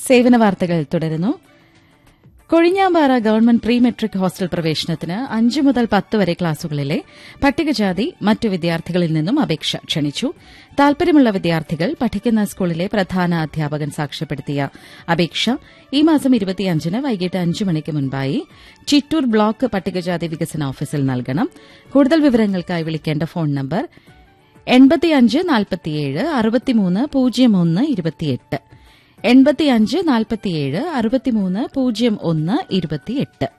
സേവന വാർത്തകൾ തുടരുന്നു Kozhinjampara government pre matric hostel പ്രവേശനത്തിന് അഞ്ചു മുതൽ പത്ത് വരെ ക്ലാസുകളിലെ പട്ടികജാതി മറ്റു വിദ്യാർത്ഥികളിൽ നിന്നും അപേക്ഷ ക്ഷണിച്ചു താൽപര്യമുള്ള വിദ്യാർത്ഥികൾ പഠിക്കുന്ന സ്കൂളിലെ പ്രധാന അധ്യാപകൻ സാക്ഷ്യപ്പെടുത്തിയ അപേക്ഷ ഈ മാസം ഇരുപത്തിയഞ്ചിന് വൈകിട്ട് അഞ്ചു മണിക്ക് മുൻപായി ചിറ്റൂർ ബ്ലോക്ക് പട്ടികജാതി വികസന ഓഫീസിൽ നൽകണം കൂടുതൽ വിവരങ്ങൾക്കായി വിളിക്കേണ്ട ഫോൺ നമ്പർ എൺപത്തിയഞ്ച് നാൽപ്പത്തിയേഴ് അറുപത്തിമൂന്ന് പൂജ്യം ഒന്ന് ഇരുപത്തിയെട്ട് എൺപത്തിയഞ്ച് നാൽപ്പത്തിയേഴ് അറുപത്തിമൂന്ന് പൂജ്യം ഒന്ന് ഇരുപത്തിയെട്ട്